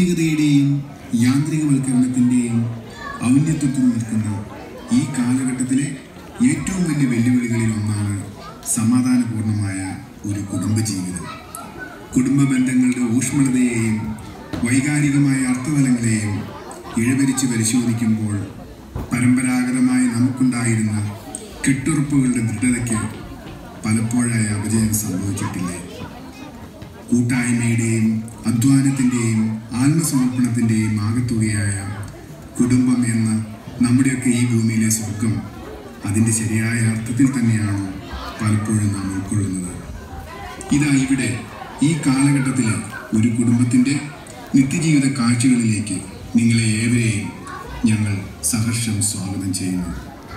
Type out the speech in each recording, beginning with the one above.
ആധുനികതയുടെയും യാന്ത്രികവൽക്കരണത്തിൻ്റെയും ഔന്നത്യത്തിൽ നിൽക്കുന്ന ഈ കാലഘട്ടത്തിലെ ഏറ്റവും വലിയ വെല്ലുവിളികളിൽ ഒന്നാണ് സമാധാനപൂർണമായ ഒരു കുടുംബജീവിതം കുടുംബ ബന്ധങ്ങളുടെ ഊഷ്മളതയെയും വൈകാരികമായ അർത്ഥതലങ്ങളെയും ഇഴവരിച്ച് പരിശോധിക്കുമ്പോൾ പരമ്പരാഗതമായി നമുക്കുണ്ടായിരുന്ന കെട്ടുറപ്പുകളുടെ ദൃഢതയ്ക്ക് പലപ്പോഴായി അപജയം സംഭവിച്ചിട്ടില്ലേ കൂട്ടായ്മയുടെയും അധ്വാനത്തിൻ്റെയും ആത്മസമർപ്പണത്തിൻ്റെയും ആകത്തുകയായ കുടുംബം എന്ന നമ്മുടെയൊക്കെ ഈ ഭൂമിയിലെ സ്വർഗം അതിൻ്റെ ശരിയായ അർത്ഥത്തിൽ തന്നെയാണോ പലപ്പോഴും നാം ഉൾക്കൊള്ളുന്നത് ഇതാ ഇവിടെ ഈ കാലഘട്ടത്തിൽ ഒരു കുടുംബത്തിൻ്റെ നിത്യജീവിത കാഴ്ചകളിലേക്ക് നിങ്ങളെ ഏവരെയും ഞങ്ങൾ സഹർഷം സ്വാഗതം ചെയ്യുന്നു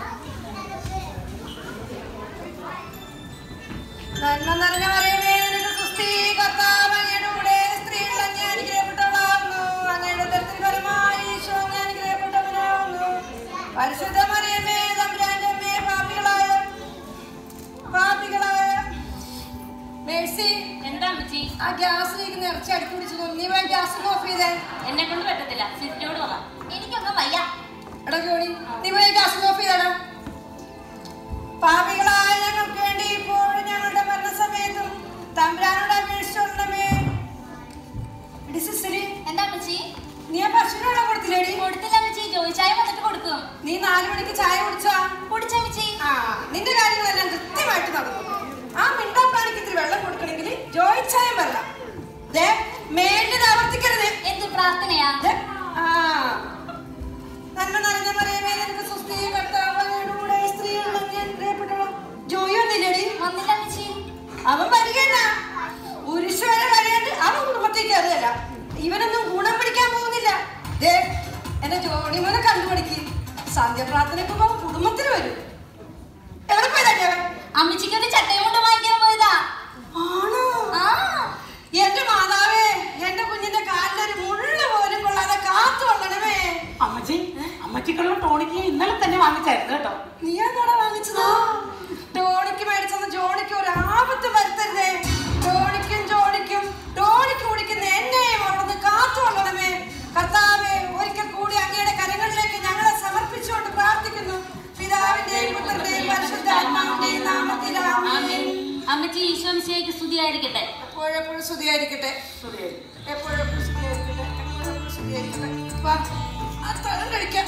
നന്മ നിറഞ്ഞ മറിയമേ, നിനക്ക് സ്തുതി. കർത്താവ് അങ്ങയുടെ കൂടെ സ്ത്രീകൾ അങ്ങ് അനുഗ്രഹിക്കപ്പെട്ടവളാകുന്നു. അങ്ങയുടെ ഉദരത്തിൻ ഫലമായി ഈശോ അങ്ങ് അനുഗ്രഹിക്കപ്പെട്ടവനാകുന്നു. പരിശുദ്ധ മറിയമേ, തമ്പുരാന്റെ അമ്മേ, പാപികളായ പാപികളായ മേഴ്സി എന്താ അമ്മച്ചി ആ ഗ്യാസിലേക്ക് നിറച്ച് അടുക്കി പിടിച്ചു നീ വേണം ഗ്യാസ് ഓഫ് ചെയ്തേ എന്നെ കൊണ്ട് പറ്റത്തില്ല സിറ്റിയോട് പറ എനിക്കൊന്നും വയ്യ എടാ ജോണി നീ പോയി ഗ്യാസ് ഓഫ് ചെയ്തടാ പാപികളായ ഞങ്ങൾക്ക് വേണ്ടി ഇപ്പോഴും ഞങ്ങളുടെ മരണസമയത്തും തമ്പുരാനോട് അപേക്ഷിച്ചോളണമേ എടി സിസ്റ്ററി എന്താ അമ്മച്ചി നീ ആ ഭക്ഷണം വെള്ളം കൊടുത്തില്ലേടി കൊടുത്തില്ല അമ്മച്ചി ചോദിച്ചായ വന്നിട്ട് കൊടുക്കും നീ നാലു മണിക്ക് ചായ കുടിച്ചാ കുടിച്ചമ്മച്ചി ആ നിന്റെ കാര്യങ്ങളെല്ലാം കൃത്യമായിട്ട് നടന്നു ആ മിണ്ടാപ്പാണിക്ക് ഇത്തിരി വെള്ളം കൊടുക്കണമെങ്കിൽ ജോയിച്ചായം വരണം ദേ മേലിത് ആവർത്തിക്കരുത് എന്ത് പ്രാർത്ഥനയാ ദേ, ആ നന്മ നിറഞ്ഞ മറിയമേ നിനക്ക് സുസ്ഥി കർത്താവ് അങ്ങയുടെ കൂടെ സ്ത്രീകളിൽ അങ്ങ് അനുഗ്രഹിക്കപ്പെട്ടവൾ. ജോയി വന്നില്ലേടി വന്നില്ല അമ്മച്ചി അവൻ വരികയല്ല പുരുഷ വരെ കഴിയാണ്ട് അവൻ കുടുംബത്തേക്ക് കയറുകയല്ല ഇവനൊന്നും ഗുണം പിടിക്കാൻ പോകുന്നില്ല ദേ എന്റെ ജോണി മോനെ കണ്ടുപിടിക്ക് സന്ധ്യപ്രാർത്ഥനയ്ക്ക് അവൻ കുടുംബത്തിൽ വരും എവിടെ പോയതാ അവൻ അമ്മച്ചിക്ക് ഒരു ചട്ടയും കൊണ്ട് വാങ്ങിക്കാൻ പോയതാ ആണോ ആ എന്റെ മാതാവേ എന്റെ കുഞ്ഞിന്റെ കാലിലൊരു മുള്ളു പോലും കൊള്ളാതെ കാത്തു കൊള്ളണമേ അമ്മച്ചി അമ്മച്ചിക്കുള്ള ടോണിക്ക് ഇന്നലെ തന്നെ വാങ്ങിച്ചായിരുന്നു കേട്ടോ നീ എന്താടാ വാങ്ങിച്ചത് ടോണിക്ക് മേടിച്ചത് ജോണിക്ക് ഒരു ആപത്ത് വരുത്തരുതേ ടോണിക്കും ജോണിക്കും ടോണിക്ക് കുടിക്കുന്ന എന്നെയും അവിടുന്ന് കാത്തു കൊള്ളണമേ കർത്താവേ ഒരിക്കൽ കൂടി അങ്ങയുടെ കരങ്ങളിലേക്ക് ഞങ്ങളെ സമർപ്പിച്ചുകൊണ്ട് പ്രാർത്ഥിക്കുന്നു പിതാവിന്റെയും പുത്രന്റെയും പരിശുദ്ധാത്മാവിന്റെയും നാമത്തിൽ ആമേൻ. അമ്മച്ചി ഈശോ മിശിഹായ്ക്ക് സ്തുതിയായിരിക്കട്ടെ എപ്പോഴെപ്പോഴും സ്തുതിയായിരിക്കട്ടെ എപ്പോഴെപ്പോഴും സ്തുതിയായിരിക്കട്ടെ എപ്പോഴെപ്പോഴും സ്തുതിയായിരിക്കട്ടെ വാ ആ സ്ഥലം കഴിക്കാം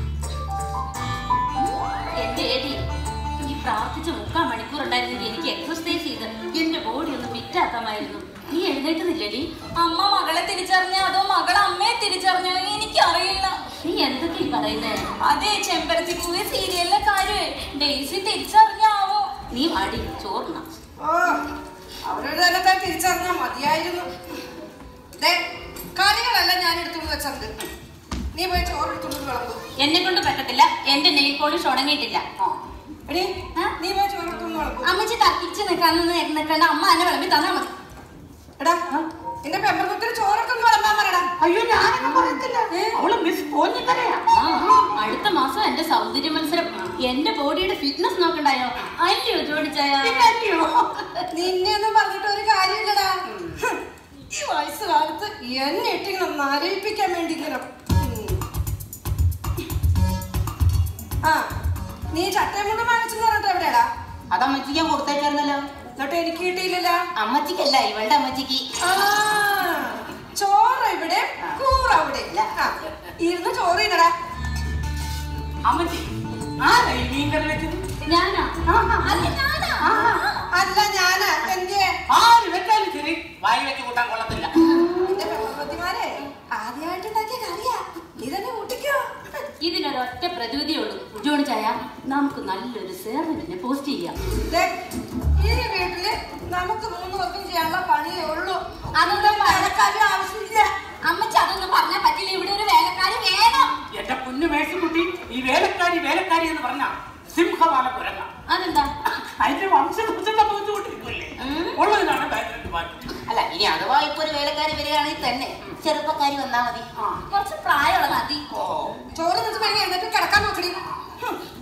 എന്റെ ഏടി ഈ പ്രാർത്ഥിച്ച് മുക്കാൽ മണിക്കൂർ ഉണ്ടായിരുന്നെങ്കിൽ എനിക്ക് എക്സർസൈസ് ചെയ്ത് എന്റെ ബോഡി ഒന്ന് ഫിറ്റ് ആക്കാമായിരുന്നു നീ എഴുന്നേറ്റുന്നില്ലടി അമ്മ മകളെ തിരിച്ചറിഞ്ഞോ അതോ മകൾ അമ്മയെ തിരിച്ചറിഞ്ഞോ എനിക്കറിയില്ല നീ എന്തൊക്കെ ഈ പറയുന്നേ അതെ ചെമ്പരത്തി പൂവി സീരിയലിലെ കാര്യമേ ഡെയ്സി തിരിച്ചറിഞ്ഞാവോ നീ വാടി ചോർന്ന ഓ അവരുടെ തന്നെ താൻ തിരിച്ചറിഞ്ഞാൽ മതിയായിരുന്നു ദേ കറികളെല്ലാം ഞാൻ എടുത്തുകൊണ്ട് വെച്ചിട്ടുണ്ട് നീ പോയി ചോറ് എടുത്തുകൊണ്ട് വിളമ്പ് എന്നെ കൊണ്ട് പറ്റത്തില്ല എന്റെ നെയിൽ പോളിഷ് ഉണങ്ങിയിട്ടില്ല എടി ആ? നീ പോയി ചോറ് എടുത്തുകൊണ്ട് വിളമ്പ് അമ്മച്ചി തർക്കിച്ച് നിൽക്കാൻ നിൽക്കേണ്ട അമ്മ എന്നെ വിളമ്പി തന്നാ മതി എടാ നിന്റെ പെമ്പർക്കുത്തിന് ചോറൊക്കെ ഒന്ന് വിളമ്പാൻ പറയടാ അയ്യോ ഞാനൊന്നും പറയത്തില്ല അവള് മിസ് പോഞ്ഞിത്തരയാ ആ, അടുത്ത മാസം എന്റെ സൗന്ദര്യ മത്സരം എന്റെ ബോഡിയുടെ ഫിറ്റ്നസ് നോക്കണ്ടായോ അല്ലയോ ജോഡിച്ചായ അല്ലയോ നിന്നെ ഒന്നും പറഞ്ഞിട്ട് ഒരു കാര്യമില്ലടാ ഹും, ഈ വയസ്സ് കാലത്ത് എന്നെ ഇട്ടിങ്ങനെ ഒന്ന് ആരയിപ്പിക്കാൻ വേണ്ടി ഇങ്ങനെ ഉം. ആ നീ ചട്ടയും കൊണ്ട് വാങ്ങിച്ചെന്ന് പറഞ്ഞിട്ട് എവിടെയാടാ അത് അമ്മച്ചിക്ക് ഞാൻ കൊടുത്തേക്കായിരുന്നല്ലോ എന്നിട്ട് എനിക്ക് കിട്ടിയില്ലല്ലോ അമ്മച്ചിക്കല്ല ഇവളുടെ അമ്മച്ചിക്ക് ആ, ചോറ് ഇവിടെ കൂറ് അവിടെ ആ, ഇരുന്ന് ചോറ് തിന്നടാ അമ്മച്ചി ആരാ ഈ മീൻ കറി വെച്ചത് ഞാനാ അല്ല ഞാനാ അല്ല ഞാനാ എന്റെ ആര് വെച്ചാലും ശരി വായി വെച്ച് കൂട്ടാൻ കൊള്ളത്തില്ല എന്റെ പെൺപ്രതിമാരെ ആദ്യമായിട്ട് ഉണ്ടാക്കിയ കറിയാ നീ തന്നെ കൂട്ടിക്കോ ഇതിനൊരൊറ്റ പ്രതിവിധിയേ ഉള്ളൂ ജോണി ചായ നമുക്ക് നല്ലൊരു സേവനത്തിനെ പോസ്റ്റ് ചെയ്യാം ദേ, ഈ വീട്ടില് നമുക്ക് മൂന്ന് പേർക്കും ചെയ്യാനുള്ള പണിയേ ഉള്ളൂ അതൊന്നും പറ- വേലക്കാരും ആവശ്യമില്ല അമ്മച്ചി അതൊന്നും പറഞ്ഞാൽ പറ്റില്ല ഇവിടെ ഒരു വേലക്കാരി വേണം എന്റെ പൊന്നു മേശക്കുട്ടി ഈ വേലക്കാരി വേലക്കാരി എന്ന് പറഞ്ഞ സിംഹവാല കുരങ്ങ അതെന്താ അതിന്റെ വംശവൃക്ഷം സംഭവിച്ചുകൊണ്ടിരിക്കുമല്ലേ ഉം. ഉള്ളതിനാണ് ബാക്കിലേക്ക് മാറ്റും അല്ല ഇനി അഥവാ ഇപ്പൊ ഒരു വേലക്കാരി വരികയാണെങ്കിൽ തന്നെ ചെറുപ്പക്കാരി വന്നാ മതി ആ കുറച്ച് പ്രായമുള്ള മതി ഓ ചോറ് നിന്ന് കഴിഞ്ഞ് എന്നിട്ട് കിടക്കാൻ നോക്കടി ഹും,